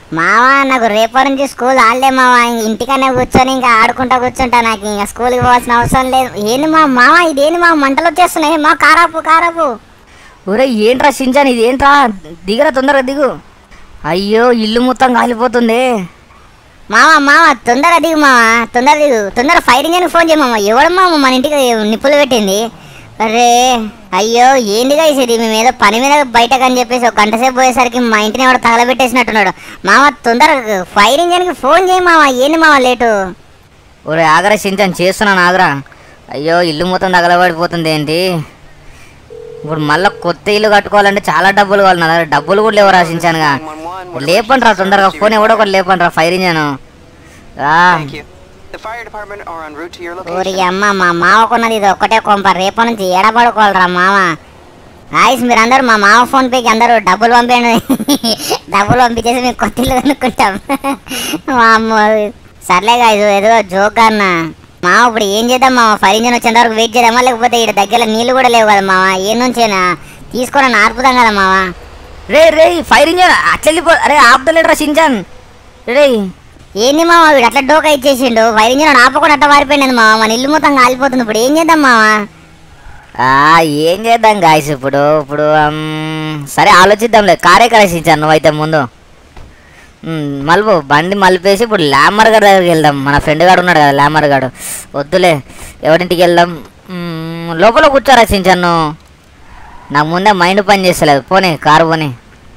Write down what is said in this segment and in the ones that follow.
మావా నాకు రేపటి నుంచి స్కూల్ ఆడలే మావా ఇంక ఇంటికనే కూర్చొని ఇంకా ఆడుకుంటా కూర్చుంటా నాకు ఇంకా స్కూల్కి పోవాల్సిన అవసరం లేదు ఏంది మా మావ ఇదేంది మా మంటలు వచ్చేస్తున్నాయి మా కారాపు కారాపు ఒరే ఏంట్రా షించాన్ ఇది ఏంట్రా దిగరా తొందరగా దిగు అయ్యో ఇల్లు మొత్తం కాలిపోతుంది మావా మావ తొందర దిగు మావా తొందర దిగు తొందర ఫైర్ ఇంజన్ ఫోన్ చేయ మామ ఎవడు మామ మన ఇంటికి నిప్పులు పెట్టింది అరే అయ్యో ఏందిగా ఇది మేము ఏదో పని మీద బయటకు అని చెప్పేసి ఒక గంట సేపు పోయేసరికి మా ఇంటిని ఎవడో తగలబెట్టేసినట్టున్నాడు మామ తొందర ఫైర్ ఇంజన్కి ఫోన్ చేయి మావా ఏంది మావా లేటు ఒరే ఆగరా షించాన్ చేస్తున్నాను ఆగరా అయ్యో ఇల్లు మొత్తం తగలబడిపోతుంది ఏంటి ఇప్పుడు మళ్ళీ కొత్త ఇల్లు కట్టుకోవాలంటే చాలా డబ్బులు కావాలి నా దగ్గర డబ్బులు కూడా లేవు రాసించానుగా లేపండి రా తొందరగా ఫోన్ ఎవడో ఒకటి లేపండి రా fire engine Thank you. The fire department are en route to your ఊరి location. అమ్మ మా మావకున్నది ఇది ఒక్కటే కొంప రేపటి నుంచి ఏడబడుకోవాలిరా మామ ఆయుష్ మీరు అందరూ మా మామ ఫోన్ పేకి అందరూ డబ్బులు పంపేయండి డబ్బులు పంపించేసి మేము కొత్త ఇల్లు కొనుక్కుంటాం మా అమ్మ సర్లే గాయస్ ఏదో జోక్ అన్న మామ ఇప్పుడు ఏం చేద్దాం మామ ఫైర్ ఇంజన్ వచ్చేంత వరకు వెయిట్ చేద్దామా లేకపోతే ఇక్కడ దగ్గర నీళ్ళు కూడా లేవు కదా మామ ఏ నుంచేనా తీసుకొని ఆర్పుదాం కదా మామ రే రే ఫైర్ ఇంజన్ అట్లెళ్ళిపో అరే ఆపుతలేడు రా షించాన్ రే ఏంది మామ వీడు అట్లా డోకా ఇచ్చేసిండు ఫైర్ ఇంజన్ ఆపకుండా అట్లా మారిపోయింది మామ మన ఇల్లు మొత్తం కాలిపోతుంది ఇప్పుడు ఏం చేద్దాం మామ ఆ, ఏం చేద్దాం గాయస్ ఇప్పుడు ఇప్పుడు ఉమ్, సరే ఆలోచిద్దాంలే కారే కలిసించాను నువ్వైతే ముందు ఉమ్, మలుపు బండి మలిపేసి ఇప్పుడు లామర్ గారి దగ్గరికి వెళ్దాం మన ఫ్రెండ్ గాడు ఉన్నాడు కదా లామర్ గాడు వద్దులే ఎవరింటికి వెళ్దాం ఉమ్, లోపల కూర్చోరా సించాను నాకు ముందే మైండ్ పని చేస్తలేదు పోనీ కారు పోనీ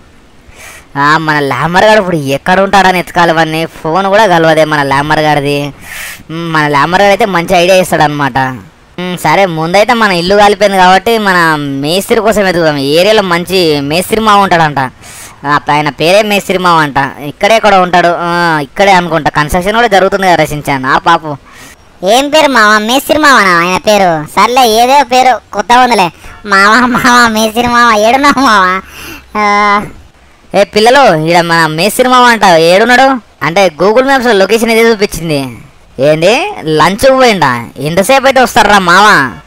ఆ, మన లామర్ గారు ఇప్పుడు ఎక్కడ ఉంటాడని ఎత్తుకాలి వాడిని ఫోన్ కూడా కలవదే మన లామర్ గారిది ఉమ్, మన లామర్ గారు అయితే మంచి ఐడియా ఇస్తాడు అనమాట సరే ముందైతే మన ఇల్లు కాలిపోయింది కాబట్టి మన మేస్త్రి కోసం ఎదుగుదాం ఈ ఏరియాలో మంచి మేస్త్రి మావ ఉంటాడంట ఆ, ఆయన పేరే మేస్త్రి మావ అంట ఇక్కడే కూడా ఉంటాడు ఆ, ఇక్కడే అనుకుంటా కన్స్ట్రక్షన్ కూడా జరుగుతుంది కదా రచించాను ఆ పాపు ఏం పేరు మామ మేస్త్రి మామ ఆయన పేరు సర్లే ఏదో పేరు కొత్త ఉందిలే మామ మామ మేస్త్రి మామ ఏడున్నావు మామ ఆ, ఏ పిల్లలు ఇక్కడ మన మేస్త్రి మావ అంట ఏడున్నాడు అంటే గూగుల్ మ్యాప్స్ లొకేషన్ ఏదో చూపించింది ఏంది లంచ్ పోయిండా ఎంతసేపు అయితే వస్తారా మావ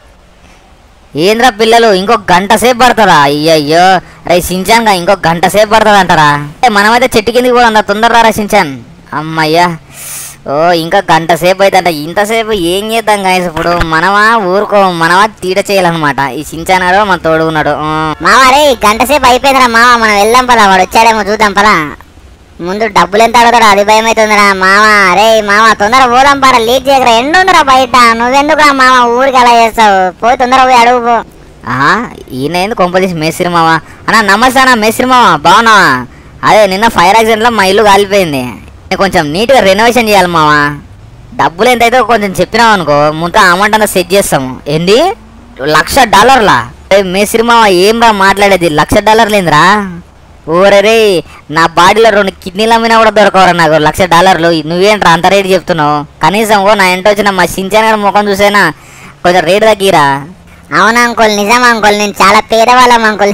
ఏంద్రా పిల్లలు ఇంకో గంట సేపు పడతారా అయ్యయ్యో రే సించాన్ గా ఇంకో గంట సేపు పడుతుంది అంటారా ఏ, మనమైతే చెట్టు కిందికి పోదాం తొందరరా రా సించాన్ అమ్మయ్యా ఓ ఇంకా గంట సేపు అయితే అంట ఇంతసేపు ఏం చేద్దాం గాయస్ ఇప్పుడు మనమా ఊరుకో మనమా తీట చేయాలన్నమాట ఈ సించాన్ గారు మన తోడు ఉన్నాడు ఆ. మామ రే గంట సేపు అయిపోయిందిరా మామ మనం వెళ్దాం పదా వాడు వచ్చాడేమో చూద్దాం పదా ముందు డబ్బులు ఎంత అడుగుతాడో అది భయం అవుతుందిరా మామ రే మామ తొందర పోదాం పరా లేట్ చేయకరా ఎండ ఉందిరా బయట నువ్వెందుకురా మామ ఊరికి అలా చేస్తావు పోయి తొందర పోయి అడుగు పో ఆహా ఈయన ఎందుకు కొంపదీసి మేస్త్రి మామ అన్న నమస్తే అన్న మేస్త్రి మామ బాగున్నావా అదే నిన్న ఫైర్ యాక్సిడెంట్లో మా ఇల్లు కాలిపోయింది నేను కొంచెం నీట్గా రెనోవేషన్ చేయాలి మామ డబ్బులు ఎంత అయితే కొంచెం చెప్పినావు అనుకో ముందు అమౌంట్ అంతా సెట్ చేస్తాము ఏంది లక్ష డాలర్లా ఏ మేస్త్రి మామ ఏం రా మాట్లాడేది లక్ష డాలర్లు ఏందిరా ఓరే రే నా బాడీలో రెండు కిడ్నీలు అమ్మినా కూడా దొరకవరా నాకు లక్ష డాలర్లు నువ్వేంట్రా అంత రేటు చెప్తున్నావు కనీసం ఓ నా ఇంటి వచ్చిన మా సించాన్ గారి ముఖం చూసేనా కొంచెం రేటు తగ్గిరా అవునా అంకుల్ నిజం అంకుల్ నేను చాలా పేదవాళ్ళం అంకుల్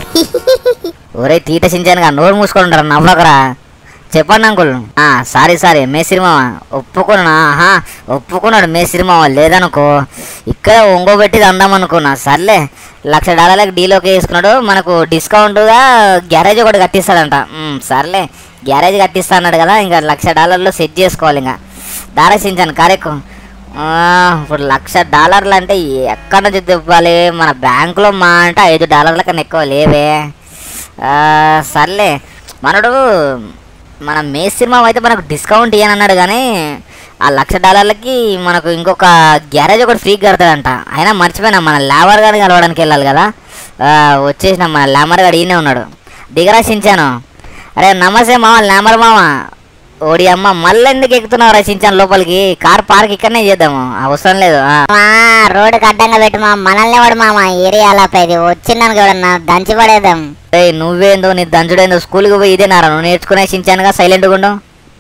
ఒరే తీట సించానుగా నోరు మూసుకొని ఉంటారు నవ్వకరా చెప్పండి అంకుల్ ఆ సారీ సారీ మేస్త్రి మామ ఒప్పుకున్నా ఆహా ఒప్పుకున్నాడు మేస్త్రి మామ లేదనుకో ఇక్కడ ఒంగోబెట్టి అందాం అనుకున్నా సర్లే లక్ష డాలర్లకు డీల్ ఓకే వేసుకున్నాడు మనకు డిస్కౌంట్గా గ్యారేజ్ ఒకటి కట్టిస్తాడంట ఉమ్, సర్లే గ్యారేజ్ కట్టిస్తా అన్నాడు కదా ఇంకా లక్ష డాలర్లు సెట్ చేసుకోవాలి ఇంకా దారేసించాను కారెక్కు ఆ, ఇప్పుడు లక్ష డాలర్లు అంటే ఎక్కడ నుంచి ఇవ్వాలి మన బ్యాంకులో మా అంటే ఐదు డాలర్ల కన్నా ఎక్కువ లేవే ఆ, సర్లే మనడు మన మేస్త్రి మామ అయితే మనకు డిస్కౌంట్ ఇయ్యని అన్నాడు కానీ ఆ లక్ష డాలర్లకి మనకు ఇంకొక గ్యారేజ్ ఒకటి ఫ్రీ కడతాడంట అయినా మర్చిపోయినా మన లేబర్ గారిని కలవడానికి వెళ్ళాలి కదా ఆ, వచ్చేసిన మన లేమర్ గారు ఈయనే ఉన్నాడు దిగరాశించాను అరే నమస్తే మామ లేమర్ మామ ఓడి అమ్మ మళ్ళీ ఎందుకు ఎక్కుతున్నావు రచించాను లోపలికి కార్ పార్క్ ఇక్కడనే చేద్దాము అవసరం లేదు ఆ. మా రోడ్డుకి అడ్డంగా పెట్టు మా మనల్ని వాడు మామ ఏరియాలో ఇది వచ్చిందానికి ఎవడన్నా దంచి పడేద్దాం ఏయ్ నువ్వేందో నీ దంచుడేందో స్కూల్కి పోయి ఇదే నారా నువ్వు నేర్చుకునే సించానుగా సైలెంట్గా ఉండు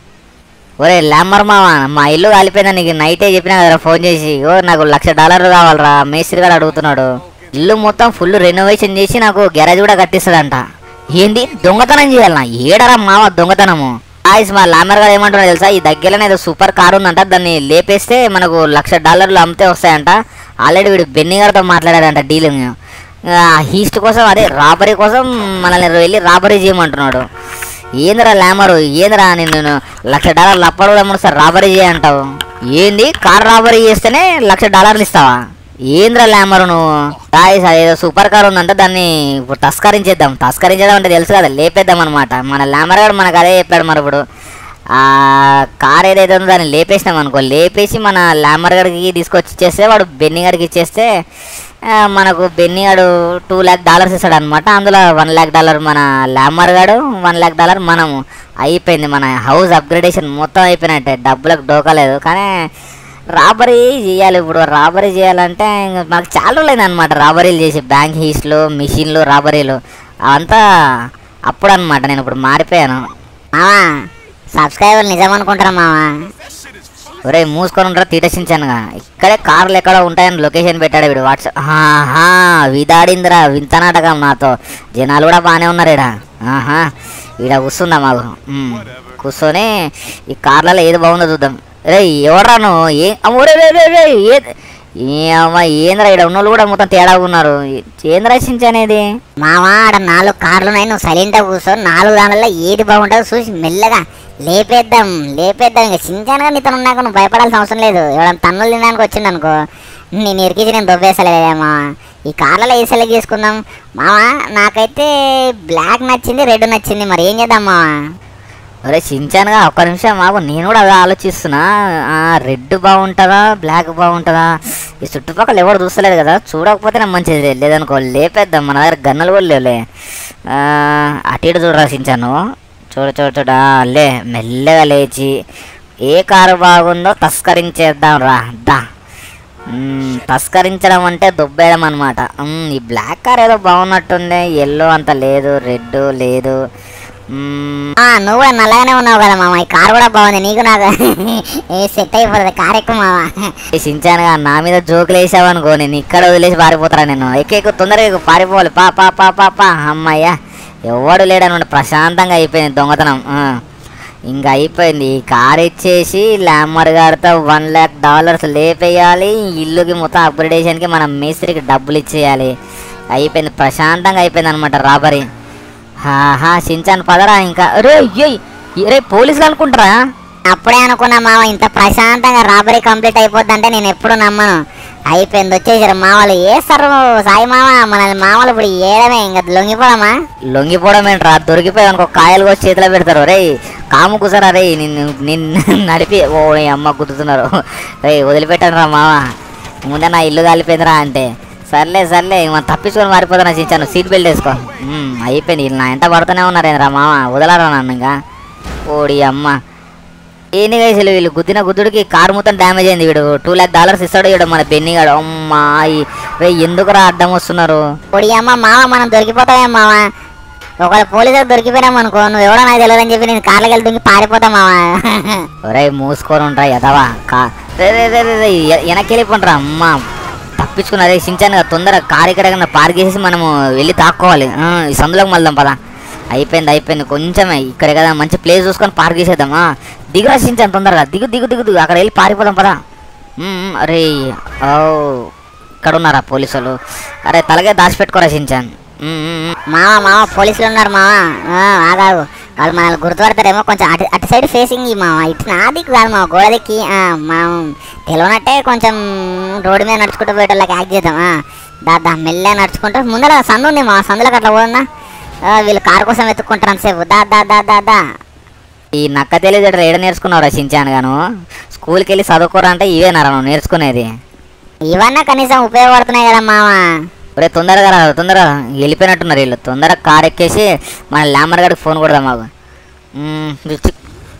ఒరే లామ్మర్ మామ మా ఇల్లు కాలిపోయిందా నీకు నైటే చెప్పినా కదరా ఫోన్ చేసి ఓ నాకు లక్ష డాలర్లు కావాలరా మేస్త్రి గారు అడుగుతున్నాడు ఇల్లు మొత్తం ఫుల్ రెనోవేషన్ చేసి నాకు గ్యారేజ్ కూడా కట్టిస్తాడంట ఏంది దొంగతనం చేయాలనా ఏడరా మామ దొంగతనము ఆయిస్ మా లామర్ గారు ఏమంటున్నా తెలుసా ఈ దగ్గరలోనే ఏదో సూపర్ కార్ ఉందంట దాన్ని లేపేస్తే మనకు లక్ష డాలర్లు అమ్మితే వస్తాయంట ఆల్రెడీ వీడు బెన్నీ గారితో మాట్లాడాడంట డీలింగ్ ఈస్ట్ కోసం అదే రాబరీ కోసం మనల్ని వెళ్ళి రాబరీ చేయమంటున్నాడు ఏందిరా ల్యామరు ఏందిరా నేను నేను లక్ష డాలర్లు అప్పుడు కూడా సార్ రాబరీ చేయంటావు ఏంది కార్ రాబరీ చేస్తేనే లక్ష డాలర్లు ఇస్తావా ఏంద్రా ల్యామరు నువ్వు తాయి సార్ ఏదో సూపర్ కార్ ఉందంటే దాన్ని ఇప్పుడు తస్కరించేద్దాం తస్కరించేద్దాం అంటే తెలుసు కదా లేపేద్దాం అనమాట మన ల్యామర్ గారు మనకు అదే చెప్పాడు మరి ఇప్పుడు ఆ కార్ ఏదైతే ఉందో దాన్ని లేపేసినాం అనుకో లేపేసి మన ల్యామర్ గడికి తీసుకొచ్చి ఇచ్చేస్తే వాడు బెన్ని గడికి ఇచ్చేస్తే ఆ, మనకు బెన్ని గాడు టూ ల్యాక్ డాలర్స్ ఇస్తాడు అనమాట అందులో వన్ ల్యాక్ డాలర్ మన ల్యామర్ గాడు వన్ ల్యాక్ డాలర్ మనము అయిపోయింది మన హౌస్ అప్గ్రేడేషన్ మొత్తం అయిపోయినట్టే డబ్బులకు డోకలేదు కానీ రాబరీ చేయాలి ఇప్పుడు రాబరీ చేయాలంటే ఇంక మాకు చాలా రోజులైంది అనమాట రాబరీలు చేసి బ్యాంక్ హీస్లు మిషన్లు రాబరీలు అవంతా అప్పుడు అనమాట నేను ఇప్పుడు మారిపోయాను మావా సబ్స్క్రైబర్ నిజం అనుకుంటారా మావా ఒరే మూసుకొని ఉంటారా తీటసించానుగా ఇక్కడే కార్లు ఎక్కడ ఉంటాయని లొకేషన్ పెట్టాడు వీడు వాట్సాప్ ఆహా విదాడిందిరా వింత నాటకం నాతో జనాలు కూడా బాగానే ఉన్నారు ఈడ ఆహా ఈడ కూర్చుందా మాకు ఉమ్, కూర్చొని ఈ కార్లలో ఏది బాగుందో చూద్దాం రే ఎవడ్రా నువ్వు ఏ అమ్మో, రే, రే, రే, రే, ఏ- ఏమ్మా ఏంద్రా ఇక్కడ ఉన్న వాళ్ళు కూడా మొత్తం తేడా ఉన్నారు ఏంద్రా సించనేది మావా ఆడ నాలుగు కార్లు ఉన్నాయి నువ్వు సైలెంట్గా కూర్చో నాలుగు దానిలో ఏది బాగుంటుందో చూసి మెల్లగా లేపేద్దాం లేపేద్దాం ఇంకా చించానుగా నీతో ఉన్నాక నువ్వు భయపడాల్సిన అవసరం లేదు ఎవరైనా తన్నులు తినడానికి వచ్చింది అనుకో నేను ఇరికించి నేను దొబ్బేసలేదేమా ఈ కార్లలో ఏ సెలెక్ట్ చేసుకుందాం మావా నాకైతే బ్లాక్ నచ్చింది రెడ్ నచ్చింది మరి ఏం చేద్దాం మావా ఒరే చించానుగా ఒక్క నిమిషం మాకు నేను కూడా అదే ఆలోచిస్తున్నా ఆ, రెడ్ బాగుంటుందా బ్లాక్ బాగుంటుందా ఈ చుట్టుపక్కల ఎవరు చూస్తలేదు కదా చూడకపోతే నాకు మంచిది లే- లేదనుకో లేపేద్దాం మన దగ్గర గన్నలు కూడా లేవులే ఆ, అటు ఇటు చూడరా చించాను చూడ చూడ చూడ ఆ, లే మెల్లగా లేచి ఏ కారు బాగుందో తస్కరించేద్దాం రా దా మ్మ్, తస్కరించడం అంటే దుబ్బేయడం అనమాట ఈ బ్లాక్ కార్ ఏదో బాగున్నట్టుంది ఎల్లో అంత లేదు రెడ్ లేదు మ్మ్, ఆ, నువ్వు కూడా నల్లగానే ఉన్నావు కదా మామ ఈ కార్ కూడా బాగుంది నీకు నాకు ఏ సెట్ అయిపోతుంది కార్ ఎక్కువ మావా సించానుగా నా మీద జోకులు వేసావనుకో నేను ఇక్కడ వదిలేసి పారిపోతారా నేను ఎక్కి ఎక్కువ తొందరగా ఎక్కు, పారిపోవాలి పా పా పా పా పా అమ్మయ్యా ఎవడు లేడనమాట ప్రశాంతంగా అయిపోయింది దొంగతనం ఆ. ఇంకా అయిపోయింది ఈ కార్ ఇచ్చేసి ల్యామర్ గారితో వన్ ల్యాక్ డాలర్స్ లేపేయాలి ఇల్లుకి మొత్తం అప్గ్రేడేషన్కి మనం మేస్త్రికి డబ్బులు ఇచ్చేయాలి అయిపోయింది ప్రశాంతంగా అయిపోయింది అనమాట రాబరీ హాహా సించాను పదరా ఇంకా రే ఏయ్ రే పోలీసులు అనుకుంటారా అప్పుడే అనుకున్నా మావ ఇంత ప్రశాంతంగా రాబరీ కంప్లీట్ అయిపోద్దంటే నేను ఎప్పుడు నమ్మను అయిపోయింది వచ్చేసారు మామలు వేస్తారు సాయి మామ మనల్ని మామలు ఇప్పుడు ఏడమే ఇంకా లొంగిపోదామా లొంగిపోవడం ఏంట్రా దొరికిపోయి అనుకో కాయలు కోసి చేతిలో పెడతారు రే కాము కూసారా రే నిన్ను నిన్ను నడిపి ఓ నీ అమ్మ గుద్దుతున్నారు రే వదిలిపెట్టాను రా మామ ముందే నా ఇల్లు కాలిపోయిందిరా అంటే సర్లే సర్లే మనం తప్పించుకొని మారిపోతున్నా చించాను సీట్ బెల్ట్ వేసుకో ఉమ్, అయిపోయింది వీళ్ళు నా ఎంట పడుతూనే ఉన్నారేంద్రా మామ వదలరా నన్ను ఇంకా ఓడి అమ్మ ఏంది అసలు వీళ్ళు గుద్దిన గుద్దుడికి కారు మొత్తం డ్యామేజ్ అయింది వీడు టూ ల్యాక్ డాలర్స్ ఇస్తాడు వీడు మన బెన్నిగాడు అమ్మా ఈ- రే ఎందుకురా అడ్డం వస్తున్నారు పొడి అమ్మ మామ మనం దొరికిపోతామే మామ ఒకవేళ పోలీసులు దొరికిపోయినాం అనుకో నువ్వు ఎవడో నాకు తెలియదని చెప్పి నేను కార్లోకి వెళ్తే దుంకి పారిపోతాం మామ ఒరే మూసుకొని ఉంటా ఎదవా కా రే రే రే రే, రే ఎ- వెనక్కి వెళ్ళిపోండ్రా అమ్మ తప్పించుకున్నా రే సించాను కదా తొందరగా కారు ఇక్కడ పార్క్ చేసి మనము వెళ్ళి తాక్కోవాలి ఆ, ఈ సందులోకి మళ్దాం పదా అయిపోయింది అయిపోయింది కొంచెమే ఇక్కడ కదా మంచి ప్లేస్ చూసుకొని పార్క్ చేసేద్దాం ఆ, దిగురా సించాను తొందరగా దిగు దిగు దిగు దిగు అక్కడ వెళ్ళి పారిపోదాం పదా ఉమ్, అరే ఓ ఇక్కడ ఉన్నారా పోలీసులు అరే తలగే దాచిపెట్టుకోరా సించాన్ ఉమ్, ఉమ్, ఉమ్. మామ మామ పోలీసులు ఉన్నారు మామ ఆ, ఆగాగు వాళ్ళు మనల్ని గుర్తుపడతారేమో కొంచెం అటు అటు సైడ్ ఫేసింగ్ ఈ మామ ఇటు నా దిక్కు కాదు మామ గోడ దిక్కి ఆ, మనం తెలియనట్టే కొంచెం రోడ్డు మీద నడుచుకుంటూ పోయేటోళ్ళకి యాక్ట్ చేద్దాం ఆ, దా దా మెల్లగా నడుచుకుంటూ ముందర సందు ఉంది మా సందులోకి అట్లా పోతుందా ఆ, వీళ్ళు కారు కోసం వెతుక్కుంటారు అంతసేపు దా దా దా దా దా ఈ నక్క తెలియదు ఏడ నేర్చుకున్నావు రచించాను గాను స్కూల్కి వెళ్ళి చదువుకోరా అంటే ఇవేనారా నువ్వు నేర్చుకునేది ఇవన్నా కనీసం ఉపయోగపడుతున్నాయి కదా మామ ఒరే తొందరగా రా తొందరగా వెళ్ళిపోయినట్టున్నారు వీళ్ళు తొందరగా కార్ ఎక్కేసి మన ల్యామర్ గారికి ఫోన్ కొడదాం మాకు మ్మ్, చి-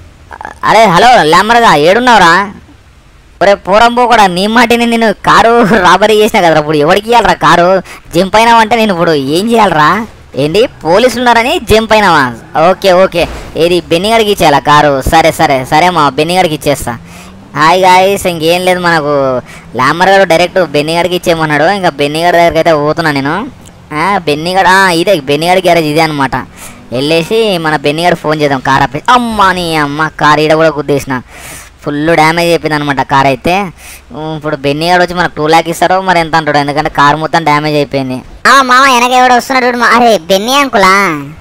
అరే హలో ల్యామర్గా ఏడున్నావురా ఒరే పోరంబో కూడా నీ మాటిని నేను కారు రాబరీ చేసిన కదరా ఇప్పుడు ఎవరికి ఇవ్వాలరా కారు జంప్ అయినావంటే నేను ఇప్పుడు ఏం చేయాలరా ఏంటి పోలీసులు ఉన్నారని జంప్ అయినావా ఓకే ఓకే ఏది బెన్నిగాడికి ఇచ్చేయాలా కారు సరే సరే సరే మా బెన్నిగాడికి ఇచ్చేస్తా హాయ్ గాయస్ ఇంకేం లేదు మనకు లామర్ గారు డైరెక్ట్ బెన్నిగాడికి ఇచ్చేయమన్నాడు ఇంకా బెన్నిగాడి దగ్గరికి అయితే పోతున్నా నేను ఆ, బెన్నిగాడు ఆ, ఇదే బెన్నిగాడి గ్యారేజ్ ఇదే అనమాట వెళ్ళేసి మన బెన్నిగాడు ఫోన్ చేద్దాం కార్ ఆపేసి అమ్మా నీ అమ్మ కార్ ఈడ కూడా గుద్దేసిన ఫుల్ డ్యామేజ్ అయిపోయింది అనమాట కార్ అయితే ఉమ్, ఇప్పుడు బెన్నిగాడు వచ్చి మనకు టూ ల్యాక్ ఇస్తారో మరి ఎంత అంటాడు ఎందుకంటే కార్ మొత్తం డ్యామేజ్ అయిపోయింది ఆ మామ వెనక ఎవడో వస్తున్నాడు చూడు మా- అరే బెన్నీ అంకులా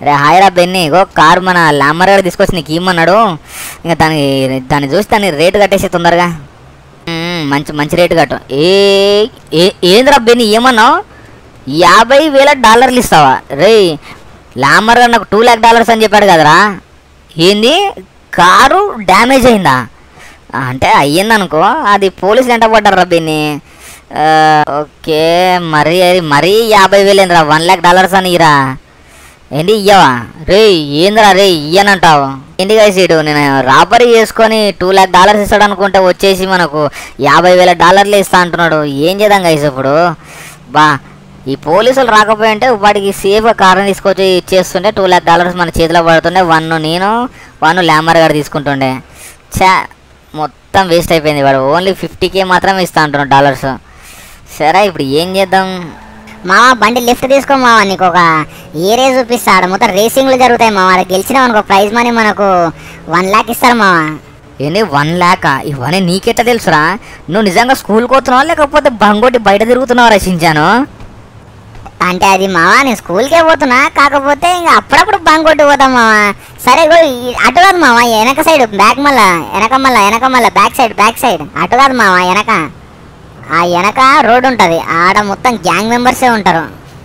రే హాయ్ రా బెన్ని ఇగో కారు మన లాంబర్ గారు తీసుకొచ్చి నీకు ఇమ్మన్నాడు ఇంకా దానికి దాన్ని చూసి దాన్ని రేటు కట్టేసి తొందరగా మ్మ్, మంచి మంచి రేటు కట్టు ఏ ఏ- ఏందిరా బెన్ని ఏమన్నావు యాభై వేల డాలర్లు ఇస్తావా రే లాంబర్ గారు నాకు టూ ల్యాక్ డాలర్స్ అని చెప్పాడు కదరా ఏంది కారు డ్యామేజ్ అయిందా ఆ, అంటే అయ్యిందనుకో అది పోలీసులు ఎంట పడ్డారు బెన్ని ఆ, ఓకే మరీ మరీ యాభై వేలు ఏందిరా వన్ ల్యాక్ డాలర్స్ అని ఇరా ఏంటి ఇయ్యవా రే ఏందిరా రే ఇయ్యనంటావు ఏంటి సీడు నేను రాబరీ చేసుకొని టూ ల్యాక్ డాలర్స్ ఇస్తాడు అనుకుంటే వచ్చేసి మనకు యాభై వేల డాలర్లు ఇస్తా అంటున్నాడు ఏం చేద్దాం గైస్ ఇప్పుడు బా ఈ పోలీసులు రాకపోయింటే వాడికి సేఫ్గా కారణం తీసుకొచ్చి ఇచ్చేస్తుంటే టూ ల్యాక్ డాలర్స్ మన చేతిలో పడుతుండే వన్ నేను వన్ ల్యామర్ గారు తీసుకుంటుండే చా మొత్తం వేస్ట్ అయిపోయింది వాడు ఓన్లీ ఫిఫ్టీకే మాత్రమే ఇస్తా అంటున్నాడు డాలర్స్ సరే ఇప్పుడు ఏం చేద్దాం మామ బండి లిఫ్ట్ తీసుకో మామ నీకు ఒక ఏరే చూపిస్తాడు మొత్తం రేసింగ్లు జరుగుతాయి మామ అది గెలిచినావు అనుకో ప్రైజ్ మనీ మనకు వన్ ల్యాక్ ఇస్తారు మామ ఏంటి వన్ ల్యాక్ ఇవన్నీ నీకెట్ట తెలుసురా నువ్వు నిజంగా స్కూల్కి పోతున్నావా లేకపోతే బంగోటి బయట తిరుగుతున్నావా రచించాను అంటే అది మామ నేను స్కూల్కే పోతున్నా కాకపోతే ఇంకా అప్పుడప్పుడు బంక్ కొట్టి పోతాం మామ సరే ఇగో ఈ- అటు కాదు మామ వెనక సైడ్ బ్యాక్ మళ్ళా వెనక మళ్ళా వెనక మళ్ళా బ్యాక్ సైడ్ బ్యాక్ సైడ్ అటు కాదు మామ వెనక ఆ వెనక రోడ్ ఉంటుంది ఆడ మొత్తం గ్యాంగ్ మెంబర్సే ఉంటారు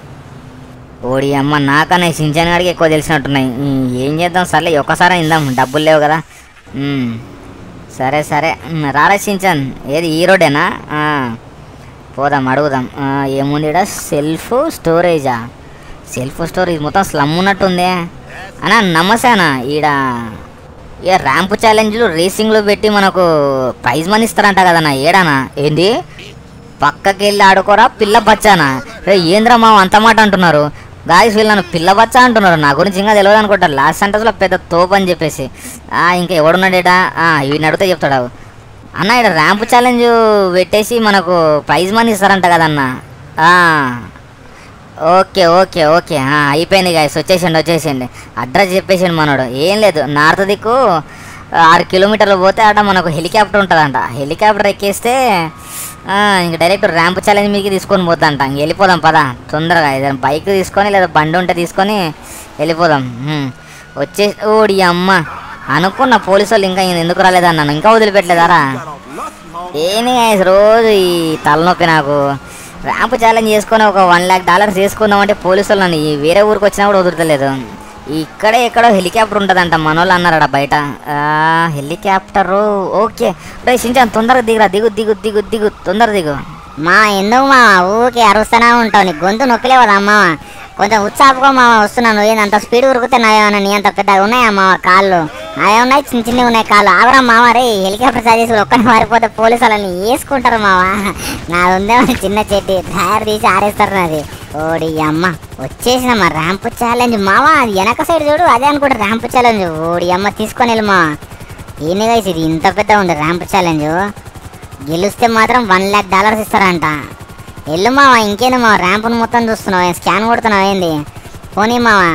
ఓడి అమ్మ నాకన్నా ఈ సించాన్ గారికి ఎక్కువ తెలిసినట్టున్నాయి ఉమ్, ఏం చేద్దాం సర్లే ఒక్కసారి ఇందాం డబ్బులు లేవు కదా ఉమ్, సరే సరే ఉమ్, రారా సించాన్ ఏది ఈ రోడేనా ఆ, పోదాం అడుగుదాం ఆ, ఏముంది ఈడ సెల్ఫ్ స్టోరేజా సెల్ఫ్ స్టోరేజ్ మొత్తం స్లమ్ ఉన్నట్టుంది అన్నా నమస్తే అన్న ఈడ ఇక ర్యాంప్ ఛాలెంజ్లు రేసింగ్లు పెట్టి మనకు ప్రైజ్ మనీ ఇస్తారంట కదన్నా ఏడానా ఏంది పక్కకి వెళ్ళి ఆడుకోరా పిల్ల బచ్చానా రే ఏంద్రా మా అంత మాట అంటున్నారు గాయస్ వీళ్ళు నన్ను పిల్ల బచ్చా అంటున్నారు నా గురించి ఇంకా తెలియదు అనుకుంటారు లాస్ట్ సెంటర్స్లో పెద్ద తోపు అని చెప్పేసి ఆ, ఇంకా ఎవడున్నాడేటా వీడిని అడిగితే చెప్తాడు అన్న ఇక్కడ ర్యాంప్ ఛాలెంజ్ పెట్టేసి మనకు ప్రైజ్ మనీ ఇస్తారంట కదన్నా ఆ, ఓకే ఓకే ఓకే ఆ, అయిపోయింది గాయస్ వచ్చేసిండి వచ్చేసిండి అడ్రస్ చెప్పేసిండి మనోడు ఏం లేదు నార్త్ దిక్కు ఆరు కిలోమీటర్లు పోతే ఆడ మనకు హెలికాప్టర్ ఉంటుందంట హెలికాప్టర్ ఎక్కేస్తే ఆ, ఇంక డైరెక్ట్ ర్యాంప్ ఛాలెంజ్ మీకు తీసుకొని పోతాంట ఇంక వెళ్ళిపోదాం పదా తొందరగా ఏదైనా బైక్ తీసుకొని లేదా బండి ఉంటే తీసుకొని వెళ్ళిపోదాం హ్మ్. వచ్చే ఓడి అమ్మ అనుకున్న పోలీసు వాళ్ళు ఇంకా ఈయన ఎందుకు రాలేదన్నాను ఇంకా వదిలిపెట్టలేదారా ఏంది guys, రోజు ఈ తలనొప్పి నాకు ర్యాంప్ ఛాలెంజ్ చేసుకొని ఒక వన్ ల్యాక్ డాలర్స్ చేసుకుందామంటే పోలీసు వాళ్ళు నన్ను ఈ వేరే ఊరికి వచ్చినా కూడా వదులుతలేదు ఇక్కడే ఎక్కడో హెలికాప్టర్ ఉంటుందంట మనోళ్ళు అన్నారట బయట ఆ, హెలికాప్టరు ఓకే రే సించాన్ తొందరగా దిగురా దిగు దిగు దిగు దిగు తొందర దిగు మా ఎందుకు మా ఊకే అరుస్తూనే ఉంటావు నీ గొంతు నొప్పిలే కదా అమ్మ కొంచెం ఉత్సాహంగా మా వస్తున్నాను ఏంది అంత స్పీడ్ ఉరికితే నావేమన్నా నీ అంత పెద్దగా ఉన్నాయా మా కాళ్ళు నావే ఉన్నాయి చిన్న చిన్నవి ఉన్నాయి కాళ్ళు ఆవరా మామ రే హెలికాప్టర్ చార్జెస్ ఒక్కని మారిపోతే పోలీసు వాళ్ళని వేసుకుంటారు మామ నాది ఉందేమో చిన్న చెట్టి తయారు తీసి ఆరేస్తారు నాది ఓడి అమ్మ వచ్చేసిన మా ర్యాంప్ ఛాలెంజ్ మామ అది వెనక సైడ్ చూడు అదే అనుకుంటా ర్యాంప్ ఛాలెంజ్ ఓడి అమ్మ తీసుకొని వెళ్ళి మా ఏంది guys ఇది ఇంత పెద్ద ఉంది ర్యాంప్ ఛాలెంజ్ గెలిస్తే మాత్రం వన్ ల్యాక్ డాలర్స్ ఇస్తారంట వెళ్ళు మావా ఇంకేంది మా ర్యాంపును మొత్తం చూస్తున్నావు స్కాన్ కొడుతున్నావు ఏంది పోనీ మావా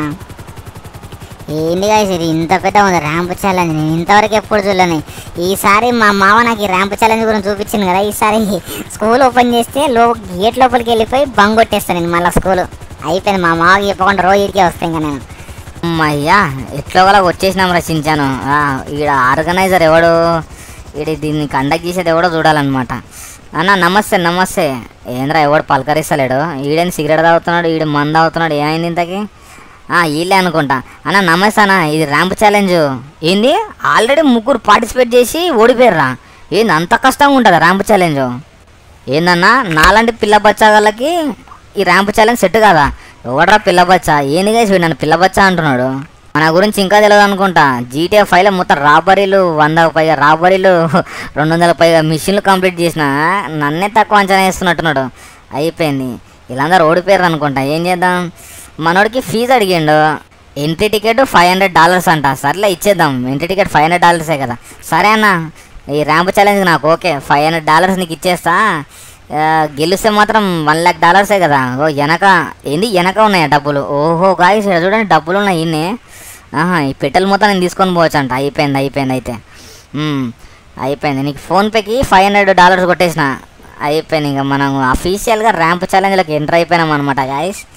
ఏంది guys ఇది ఇంత పెద్ద ఉంది ర్యాంప్ ఛాలెంజ్ నేను ఇంతవరకు ఎప్పుడు చూడలేను ఈసారి మా మామ నాకు ఈ ర్యాంప్ ఛాలెంజ్ గురించి చూపించింది కదా ఈసారి స్కూల్ ఓపెన్ చేస్తే లో గేట్ లోపలికి వెళ్ళిపోయి బంగ్ కొట్టేస్తాను నేను మళ్ళీ స్కూల్ అయిపోయింది మా మామకి చెప్పకుండా రోజు ఇడికే వస్తాయి ఇంకా నేను అమ్మయ్యా ఎట్లో గల వచ్చేసినాం రచించాను ఈడ ఆర్గనైజర్ ఎవడు ఈడ దీన్ని కండక్ట్ చేసేది ఎవడో చూడాలన్నమాట అన్న నమస్తే నమస్తే ఏంద్రా ఎవడు పలకరిస్తలేడు ఈడేని సిగరెట్ తాగుతున్నాడు ఈడు మందు తాగుతున్నాడు ఏమైంది ఇంతకి ఆ, వీళ్ళే అనుకుంటా అన్న నమస్తే అన్న ఇది ర్యాంప్ ఛాలెంజ్ ఏంది ఆల్రెడీ ముగ్గురు పార్టిసిపేట్ చేసి ఓడిపోయారా ఏంది అంత కష్టంగా ఉంటుందా ర్యాంప్ ఛాలెంజ్ ఏందన్నా నాలాంటి పిల్ల బచ్చాగాళ్ళకి ఈ ర్యాంప్ ఛాలెంజ్ సెట్ కాదా ఎవడరా పిల్ల బచ్చా ఏంది గైస్ వీడు నన్ను పిల్ల బచ్చా అంటున్నాడు మన గురించి ఇంకా తెలియదు అనుకుంటా జీటీఏ ఫైవ్లో మొత్తం రాబరీలు వందకు పైగా రాబరీలు రెండు వందల పైగా మిషన్లు కంప్లీట్ చేసిన నన్నే తక్కువ అంచనా వేస్తున్నట్టున్నాడు అయిపోయింది వీళ్ళందరూ ఓడిపోయారు అనుకుంటా ఏం చేద్దాం మనోడికి ఫీజు అడిగిండు entry ticket five hundred dollars అంట సర్లే ఇచ్చేద్దాం ఎంట్రీ టికెట్ ఫైవ్ హండ్రెడ్ డాలర్సే కదా సరే అన్న ఈ ర్యాంప్ ఛాలెంజ్ నాకు ఓకే ఫైవ్ హండ్రెడ్ డాలర్స్ నీకు ఇచ్చేస్తా ఆ, గెలిస్తే మాత్రం వన్ ల్యాక్ డాలర్సే కదా ఓ వెనక ఏంది వెనక ఉన్నాయా డబ్బులు ఓహో గాయస్ ఇక్కడ చూడండి డబ్బులు ఉన్నాయి ఇన్ని ఆహా ఈ పెట్టెలు మొత్తం నేను తీసుకొని పోవచ్చు అంట అయిపోయింది అయిపోయింది అయితే మ్మ్. అయిపోయింది నీకు ఫోన్పేకి ఫైవ్ హండ్రెడ్ డాలర్స్ కొట్టేసిన అయిపోయింది ఇంకా మనం అఫీషియల్గా ర్యాంప్ ఛాలెంజ్లోకి ఎంటర్ అయిపోయినాం అనమాట గాయస్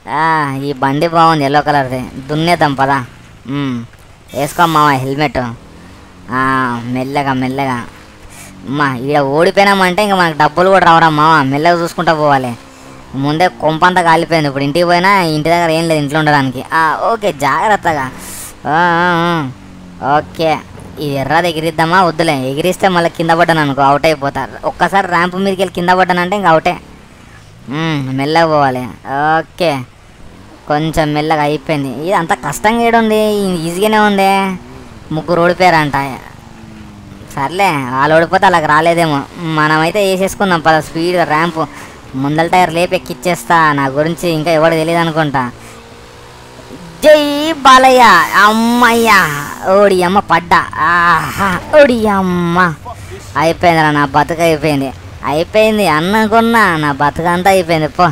ఆ, ఈ బండి బాగుంది ఎల్లో కలర్ది దున్నేద్దాం పదా ఉమ్, వేసుకో మామ హెల్మెట్ ఆ, మెల్లగా మెల్లగా అమ్మా ఈడ ఓడిపోయినామంటే ఇంకా మనకు డబ్బులు కూడా రావరా మామ మెల్లగా చూసుకుంటా పోవాలి ముందే కొంపంతా కాలిపోయింది ఇప్పుడు ఇంటికి పోయినా ఇంటి దగ్గర ఏం లేదు ఇంట్లో ఉండడానికి ఆ, ఓకే జాగ్రత్తగా ఆ, ఆ, ఆ. ఓకే ఇది ఎర్రది ఎగిరిద్దామా వద్దులే ఎగిరిస్తే మళ్ళీ కింద పడ్డాను అనుకో అవుట్ అయిపోతారు ఒక్కసారి ర్యాంప్ మీదకి వెళ్ళి కింద పడ్డానంటే ఇంకా అవుటే మ్మ్, మెల్లగా పోవాలి ఓకే కొంచెం మెల్లగా అయిపోయింది ఇది అంత కష్టంగా ఏడుంది ఈజీగానే ఉంది ముగ్గురు ఓడిపోయారంట సర్లే వాళ్ళు ఓడిపోతే అలాగ రాలేదేమో మనమైతే వేసేసుకుందాం పద స్పీడ్ ర్యాంప్ ముందల టైర్ లేపి ఎక్కిచ్చేస్తా నా గురించి ఇంకా ఎవరు తెలియదు అనుకుంటా జై బాలయ్య అమ్మయ్య ఓడి అమ్మ పడ్డా ఆహా ఓడి అమ్మ అయిపోయిందిరా నా బతుక అయిపోయింది అయిపోయింది అనుకున్నా నా బతుక అంతా అయిపోయింది పో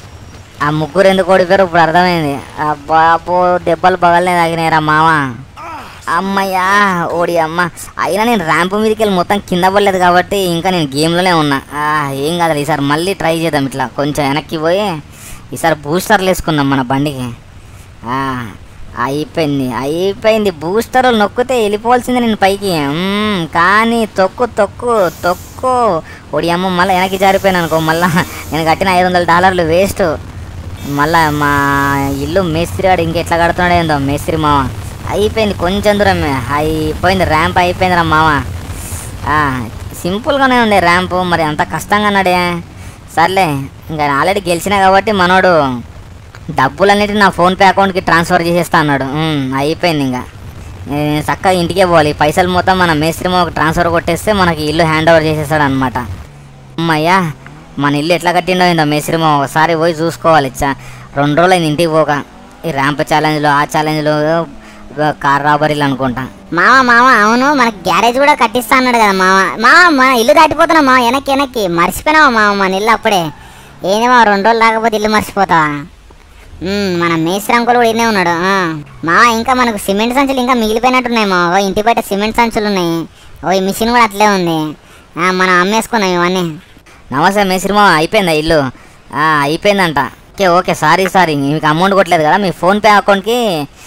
ఆ ముగ్గురు ఎందుకు ఓడిపోయారు ఇప్పుడు అర్థమైంది అబ్బా పో దెబ్బలు బగలనే తాగినాయిరా మామ అమ్మయ్యా ఓడి అమ్మ అయినా నేను ర్యాంప్ మీదకి వెళ్ళి మొత్తం కింద పడలేదు కాబట్టి ఇంకా నేను గేమ్లోనే ఉన్నా ఆ, ఏం కాదు ఈసారి మళ్ళీ ట్రై చేద్దాం ఇట్లా కొంచెం వెనక్కి పోయి ఈసారి బూస్టర్లు వేసుకుందాం మన బండికి ఆ, అయిపోయింది అయిపోయింది బూస్టర్ నొక్కితే వెళ్ళిపోవాల్సిందే నేను పైకి మ్మ్, కానీ తొక్కు తొక్కు తొక్కు ఒడి అమ్మ మళ్ళీ వెనక్కి జారిపోయాను అనుకో మళ్ళీ నేను కట్టిన ఐదు వందల డాలర్లు వేస్ట్ మళ్ళా మా ఇల్లు మేస్త్రి వాడు ఇంకెట్లా కడుతున్నాడు ఏందో మేస్త్రి మామ అయిపోయింది కొంచెం దూరం అయిపోయింది ర్యాంప్ అయిపోయిందిరా మామ ఆ, సింపుల్గానే ఉంది ర్యాంప్ మరి అంత కష్టంగా అన్నాడే సర్లే ఇంకా ఆల్రెడీ గెలిచినా కాబట్టి మనోడు డబ్బులన్నిటి నా ఫోన్పే అకౌంట్కి ట్రాన్స్ఫర్ చేసేస్తా అన్నాడు ఉమ్, అయిపోయింది ఇంకా నేను చక్కగా ఇంటికే పోవాలి పైసలు మొత్తం మన మేస్త్రి మాకు ట్రాన్స్ఫర్ కొట్టేస్తే మనకి ఇల్లు హ్యాండ్ ఓవర్ చేసేస్తాడు అనమాట అమ్మయ్యా మన ఇల్లు ఎట్లా కట్టిండో ఏందో మేస్త్రి మామ ఒకసారి పోయి చూసుకోవాలి చా రెండు రోజులు అయింది ఇంటికి పోక ఈ ర్యాంప్ ఛాలెంజ్లో ఆ ఛాలెంజ్లో కార్ రాబరీలు అనుకుంటా మామ మామ అవును మనకి గ్యారేజ్ కూడా కట్టిస్తా అన్నాడు కదా మామ మామ మన ఇల్లు దాటిపోతున్నాం మామ వెనక్కి వెనక్కి మర్చిపోయినావా మామ మన ఇల్లు అప్పుడే ఏంది మామ రెండు రోజులు రాకపోతే ఇల్లు మర్చిపోతావా ఉమ్, మన మేస్త్రి అంకుల్ కూడా ఇన్నే ఉన్నాడు ఆ. మామ ఇంకా మనకు సిమెంట్ సంచులు ఇంకా మిగిలిపోయినట్టున్నాయి మా ఓ ఇంటి బయట సిమెంట్ సంచులు ఉన్నాయి ఓ ఈ మిషన్ కూడా అట్లే ఉంది ఆ, మనం అమ్మేసుకున్నాం ఇవన్నీ నమస్తే మేస్త్రి మామ అయిపోయిందా ఇల్లు ఆ, అయిపోయిందంట ఓకే ఓకే సారీ సారీ మీకు అమౌంట్ కొట్టలేదు కదా మీ ఫోన్పే అకౌంట్కి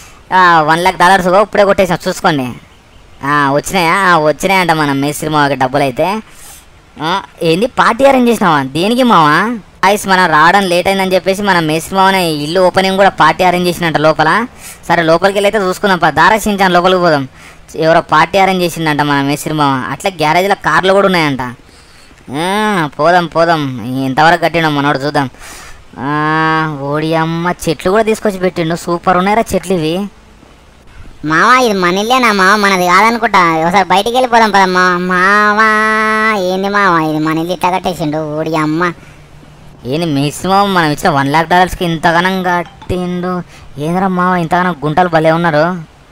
వన్ ల్యాక్ డాలర్స్ ఇప్పుడే కొట్టేసాం చూసుకోండి ఆ, వచ్చినాయా ఆ, వచ్చినాయంట మన మేస్త్రి మామకి డబ్బులు అయితే ఆ, ఏంది పార్టీ అరేంజ్ చేసినావా దేనికి మావా ఐస్ మనం రావడం లేట్ అయిందని చెప్పేసి మన మేస్త్రి మామని ఇల్లు ఓపెనింగ్ కూడా పార్టీ అరేంజ్ చేసినట్ట లోపల సరే లోపలికి వెళ్ళి అయితే చూసుకుందాం పా దారాశించాను లోపలికి పోదాం ఎవరో పార్టీ అరేంజ్ చేసిందంట మన మేస్త్రి మామ అట్లా గ్యారేజ్లో కార్లు కూడా ఉన్నాయంట ఆ, పోదాం పోదాం ఎంతవరకు కట్టిండో మనోడు చూద్దాం ఆ, ఓడి అమ్మ చెట్లు కూడా తీసుకొచ్చి పెట్టిండు సూపర్ ఉన్నాయిరా చెట్లు ఇవి మామ ఇది మన ఇల్లేనా మామ మనది కాదనుకుంటా ఒకసారి బయటికి వెళ్ళిపోదాం పద మామ మావా ఏంది మామ ఇది మన ఇల్లు ఇట్లా కట్టేసిండు ఓడి అమ్మ ఏంది మేక్సిమం మనం ఇచ్చిన వన్ ల్యాక్ డాలర్స్కి ఇంతగానం కట్టిండు ఏందిరా మామ ఇంతగానం గుంటలు భలే ఉన్నారు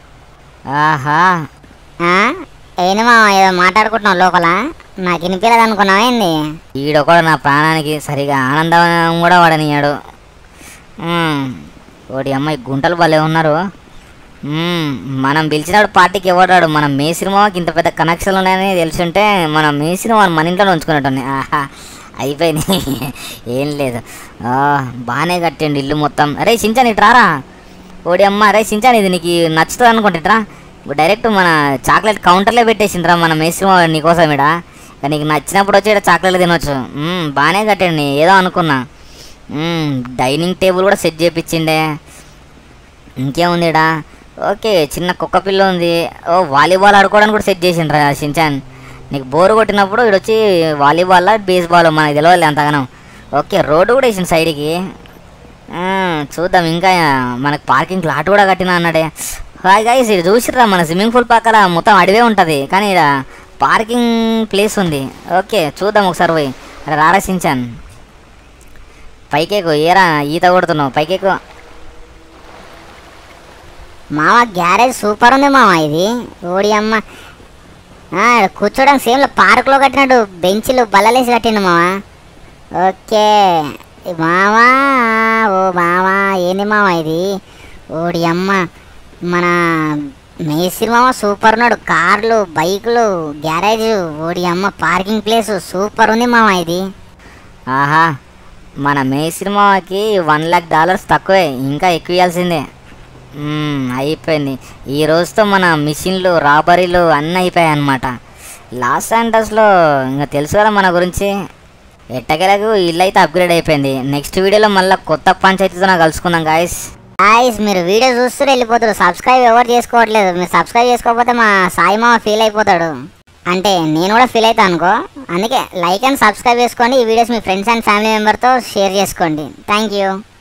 ఆహా ఆ? ఏంది మామ ఏదో మాట్లాడుకుంటున్నావు లోపల నాకు వినిపించలేదు అనుకున్నావా ఏంది ఈడ కూడా నా ప్రాణానికి సరిగా ఆనందం కూడా వాడనియాడు మ్మ్. ఓడి అమ్మాయి గుంటలు భలే ఉన్నారు మ్మ్. మనం పిలిచినాడు పార్టీకి ఎవడాడు మన మేసినిమాకి ఇంత పెద్ద కనెక్షన్లు ఉన్నాయని తెలుసుంటే మనం మేసినిమా మన ఇంట్లో ఉంచుకున్నట్టు ఆహా అయిపోయింది ఏం లేదు ఆ, బాగానే కట్టండి ఇల్లు మొత్తం అరే సించాను ఇటు రారా ఓడి అమ్మ అరే సించాను ఇది నీకు నచ్చుతుంది అనుకుంటా డైరెక్ట్ మన చాక్లెట్ కౌంటర్లో పెట్టేసిందిరా మన మేసినిమా నీకోసం ఇడ ఇక నీకు నచ్చినప్పుడు వచ్చి ఇక్కడ చాక్లెట్ తినొచ్చు మ్మ్, బాగానే కట్టండి ఏదో అనుకున్నా మ్మ్, డైనింగ్ టేబుల్ కూడా సెట్ చేయించిండే ఇంకేముంది ఇడా ఓకే చిన్న కుక్క పిల్ల ఉంది ఓ వాలీబాల్ ఆడుకోవడానికి కూడా సెట్ చేసిండ్రా షించాన్ నీకు బోర్ కొట్టినప్పుడు ఇటు వచ్చి వాలీబాల్ బేస్బాల్ మనకి తెలియాలి అంతగానం ఓకే రోడ్డు కూడా వేసింది సైడ్కి ఆ, చూద్దాం ఇంకా మనకు పార్కింగ్ లాట్ కూడా కట్టినా అన్నాడే హాయ్ గైస్ ఇది చూసిర్రా మన స్విమ్మింగ్ పూల్ పక్కన మొత్తం అడివే ఉంటుంది కానీ ఇక్కడ పార్కింగ్ ప్లేస్ ఉంది ఓకే చూద్దాం ఒకసారి పోయి అరే రారా షించాన్ పైకేకు ఏరా ఈత కొడుతున్నావు పైకేకు మామ గ్యారేజ్ సూపర్ ఉంది మామ ఇది ఓడి అమ్మ ఆ, కూర్చోడానికి సేమ్ పార్క్లో కట్టినట్టు బెంచ్లు బల్లలేసి కట్టిండు మామ ఓకే ఈ మావా ఓ మావా ఏంది మామ ఇది ఓడి అమ్మ మన మేస్త్రి మామ సూపర్ ఉన్నాడు కార్లు బైకులు గ్యారేజ్ ఓడి అమ్మ పార్కింగ్ ప్లేస్ సూపర్ ఉంది మామ ఇది ఆహా మన మేసిరి మామకి వన్ లాక్ డాలర్స్ తక్కువే ఇంకా ఎక్కువ ఇవ్వాల్సిందే మ్మ్, అయిపోయింది ఈ రోజుతో మన మిషన్లు రాబరీలు అన్నీ అయిపోయాయి అన్నమాట లాస్ శాంటస్లో ఇంకా తెలుసు కదా మన గురించి ఎట్టకేలకు ఇల్లు అయితే అప్గ్రేడ్ అయిపోయింది నెక్స్ట్ వీడియోలో మళ్ళీ కొత్త పంచాయతీతో నాకు కలుసుకుందాం గాయస్ గాయస్ మీరు వీడియో చూస్తూ వెళ్ళిపోతారు సబ్స్క్రైబ్ ఎవరు చేసుకోవట్లేదు మీరు సబ్స్క్రైబ్ చేసుకోకపోతే మా సాయి మామ ఫీల్ అయిపోతాడు అంటే నేను కూడా ఫీల్ అవుతాను అనుకో అందుకే లైక్ అండ్ సబ్స్క్రైబ్ చేసుకోండి ఈ వీడియోస్ మీ ఫ్రెండ్స్ అండ్ ఫ్యామిలీ మెంబర్తో షేర్ చేసుకోండి థ్యాంక్ యూ